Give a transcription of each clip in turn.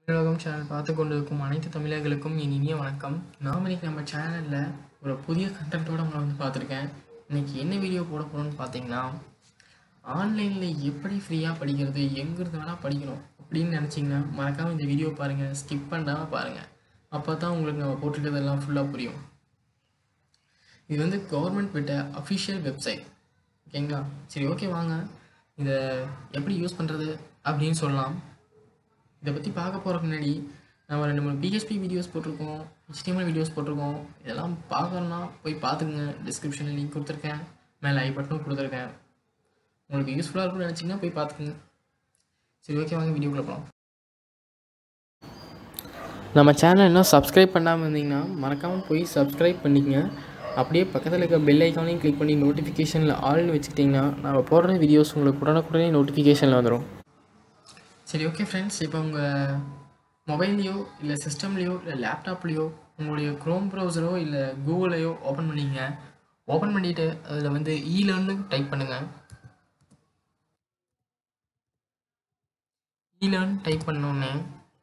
தமிழகம் channel பார்த்து கொண்டிருக்கும் அனைத்து தமிழர்களுக்கும் என் இனிய வணக்கம் நாம் இன்னைக்கு நம்ம சேனலில் ஒரு புதிய கண்டென்ட்டோட உங்களை வந்து பார்த்துருக்கேன் இன்னைக்கு என்ன வீடியோ போட போகிறோம்னு பார்த்தீங்கன்னா ஆன்லைனில் எப்படி ஃப்ரீயாக படிக்கிறது எங்கிருந்து வேணால் படிக்கணும் அப்படின்னு நினச்சிங்கன்னா மறக்காமல் இந்த வீடியோ பாருங்கள் ஸ்கிப் பண்ணாமல் பாருங்கள் அப்போ தான் உங்களுக்கு நம்ம போட்டிருக்கிறதெல்லாம் ஃபுல்லாக புரியும் இது வந்து கவர்மெண்ட் விட்ட அஃபிஷியல் வெப்சைட் ஓகேங்களா சரி ஓகே வாங்க இதை எப்படி யூஸ் பண்ணுறது அப்படின்னு சொல்லலாம் இதை பற்றி பார்க்க போகிறதுக்கு முன்னாடி நம்ம ரெண்டு மூணு பிஹெச்பி வீடியோஸ் போட்டிருக்கோம் HTML வீடியோஸ் போட்டிருக்கோம் இதெல்லாம் பார்க்கணுன்னா போய் பார்த்துக்குங்க டிஸ்கிரிப்ஷனில் லிங்க் கொடுத்துருக்கேன் மேலே ஐ பட்டனும் கொடுத்துருக்கேன் உங்களுக்கு யூஸ்ஃபுல்லாக இருக்கும்னு நினச்சிங்கன்னா போய் பார்த்துக்குங்க சரி ஓகே வாங்க வீடியோக்குள்ளே போகலாம் நம்ம சேனல் இன்னும் சப்ஸ்கிரைப் பண்ணாமல் இருந்தீங்கன்னா மறக்காமல் போய் சப்ஸ்கிரைப் பண்ணிக்கங்க அப்படியே பக்கத்தில் இருக்க பெல் ஐக்கானையும் கிளிக் பண்ணி நோட்டிஃபிகேஷனில் ஆல்னு வச்சுக்கிட்டிங்கன்னா நம்ம போடுற வீடியோஸ் உங்களுக்கு உடனுக்குடனே நோட்டிஃபிகேஷனில் வந்துடும் சரி ஓகே ஃப்ரெண்ட்ஸ் இப்போ உங்கள் மொபைல்லையோ இல்லை சிஸ்டம்லேயோ இல்லை லேப்டாப்லேயோ உங்களுடைய க்ரோம் ப்ரௌசரோ இல்லை கூகுளையோ ஓப்பன் பண்ணிங்க ஓப்பன் பண்ணிவிட்டு அதில் வந்து ஈலர்ன்னு டைப் பண்ணுங்கள் ஈலர்ன் டைப் பண்ணோன்னே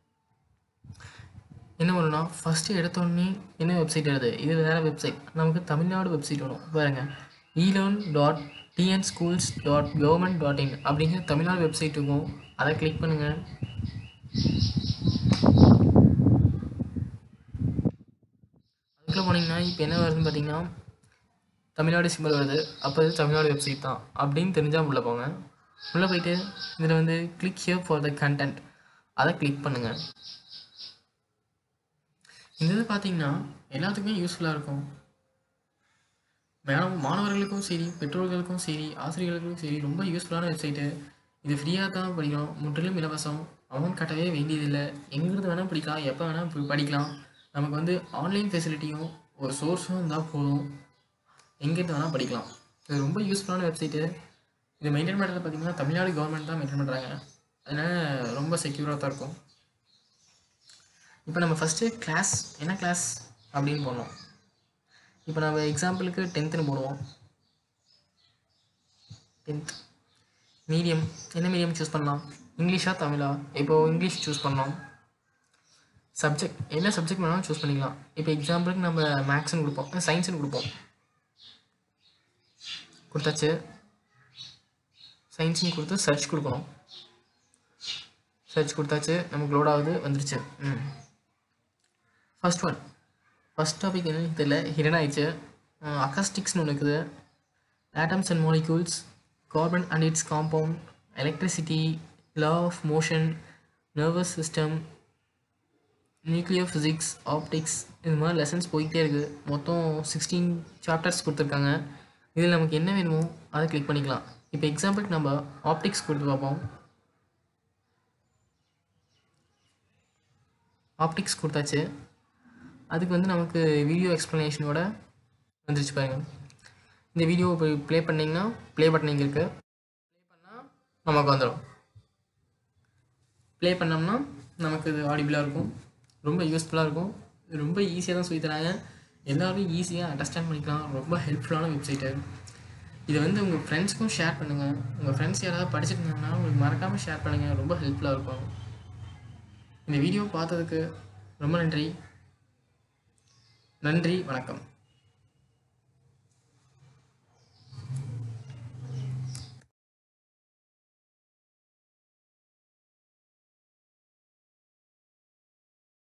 என்ன பண்ணணும்னா ஃபஸ்ட்டு எடுத்தோடனே என்ன வெப்சைட் வருது இது வேறு வெப்சைட் நமக்கு தமிழ்நாடு வெப்சைட் வரும் பாருங்க ஈலர்ன் dot TN schools dot government dot in அப்படிங்கிற தமிழ்நாடு வெப்சைட் இருக்கும் அதை கிளிக் பண்ணுங்கள் அதுக்குள்ளே போனீங்கன்னா இப்போ என்ன வருதுன்னு பார்த்தீங்கன்னா தமிழ்நாடு சிம்பிள் வருது அப்போ இது தமிழ்நாடு வெப்சைட் தான் அப்படின்னு தெரிஞ்சால் உள்ளே போங்க உள்ளே போயிட்டு இதில் வந்து click here for the content அதை கிளிக் பண்ணுங்கள் இந்த இது பார்த்தீங்கன்னா எல்லாத்துக்குமே யூஸ்ஃபுல்லாக இருக்கும் மேடம் மாணவர்களுக்கும் சரி பெற்றோர்களுக்கும் சரி ஆசிரியர்களுக்கும் சரி ரொம்ப யூஸ்ஃபுல்லான வெப்சைட்டு இது ஃப்ரீயாக தான் படிக்கணும் முற்றிலும் இலவசம் அமௌண்ட் கட்டவே வேண்டியதில்லை எங்கிருந்து வேணால் படிக்கலாம் எப்போ வேணால் போய் படிக்கலாம் நமக்கு வந்து ஆன்லைன் ஃபெசிலிட்டியும் ஒரு சோர்ஸும் இருந்தால் போதும் எங்கேருந்து வேணால் படிக்கலாம் இது ரொம்ப யூஸ்ஃபுல்லான வெப்சைட்டு இது மெயின்டைன் பண்ணுறது பார்த்திங்கன்னா தமிழ்நாடு கவர்மெண்ட் தான் மெயின்டைன் பண்ணுறாங்க அதனால் ரொம்ப செக்யூராக தான் இருக்கும் இப்போ நம்ம ஃபஸ்ட்டு கிளாஸ் என்ன கிளாஸ் அப்படின்னு போடணும் இப்போ நம்ம எக்ஸாம்பிளுக்கு டென்த்துன்னு போடுவோம் டென்த் மீடியம் என்ன மீடியம் சூஸ் பண்ணலாம் இங்கிலீஷா தமிழா இப்போது இங்கிலீஷ் சூஸ் பண்ணோம் சப்ஜெக்ட் என்ன சப்ஜெக்ட் வேணாலும் சூஸ் பண்ணிக்கலாம் இப்போ எக்ஸாம்பிளுக்கு நம்ம மேக்ஸ்னு கொடுப்போம் சயின்ஸ்னு கொடுப்போம் கொடுத்தாச்சு சயின்ஸ்னு கொடுத்து சர்ச் கொடுக்கணும் சர்ச் கொடுத்தாச்சு நமக்கு லோட் ஆகுது வந்துருச்சு ம் ஃபர்ஸ்ட் ஒன் ஃபஸ்ட் டாபிக் என்னன்னு தெரியல ஹிடன் ஆயிடுச்சு அக்காஸ்டிக்ஸ்னு ஒன்று இருக்குது atoms and molecules carbon and its compound electricity law of motion nervous system nuclear physics optics இது மாதிரி லெசன்ஸ் போய்கிட்டே இருக்குது மொத்தம் சிக்ஸ்டீன் சாப்டர்ஸ் கொடுத்துருக்காங்க இதில் நமக்கு என்ன வேணுமோ அதை கிளிக் பண்ணிக்கலாம் இப்போ எக்ஸாம்பிளுக்கு நம்ம ஆப்டிக்ஸ் கொடுத்து பார்ப்போம் ஆப்டிக்ஸ் கொடுத்தாச்சு அதுக்கு வந்து நமக்கு வீடியோ எக்ஸ்ப்ளனேஷனோட வந்துருச்சு பாருங்க இந்த வீடியோ போய் ப்ளே பண்ணிங்கன்னா ப்ளே பட்டன் இங்கே இருக்குது ப்ளே பண்ணால் நமக்கு வந்துடும் ப்ளே பண்ணோம்னா நமக்கு இது ஆடிபிளாக இருக்கும் ரொம்ப யூஸ்ஃபுல்லாக இருக்கும் இது ரொம்ப ஈஸியாக தான் சொல்லி தராங்க எல்லோரும் ஈஸியாக அண்டர்ஸ்டாண்ட் பண்ணிக்கலாம் ரொம்ப ஹெல்ப்ஃபுல்லான வெப்சைட்டு இதை வந்து உங்கள் ஃப்ரெண்ட்ஸ்க்கும் ஷேர் பண்ணுங்கள் உங்கள் ஃப்ரெண்ட்ஸ் யாராவது படிச்சுட்டு இருந்தாங்கன்னா உங்களுக்கு மறக்காமல் ஷேர் பண்ணுங்கள் ரொம்ப ஹெல்ப்ஃபுல்லாக இருக்கும் இந்த வீடியோ பார்த்ததுக்கு ரொம்ப நன்றி நன்றி வணக்கம்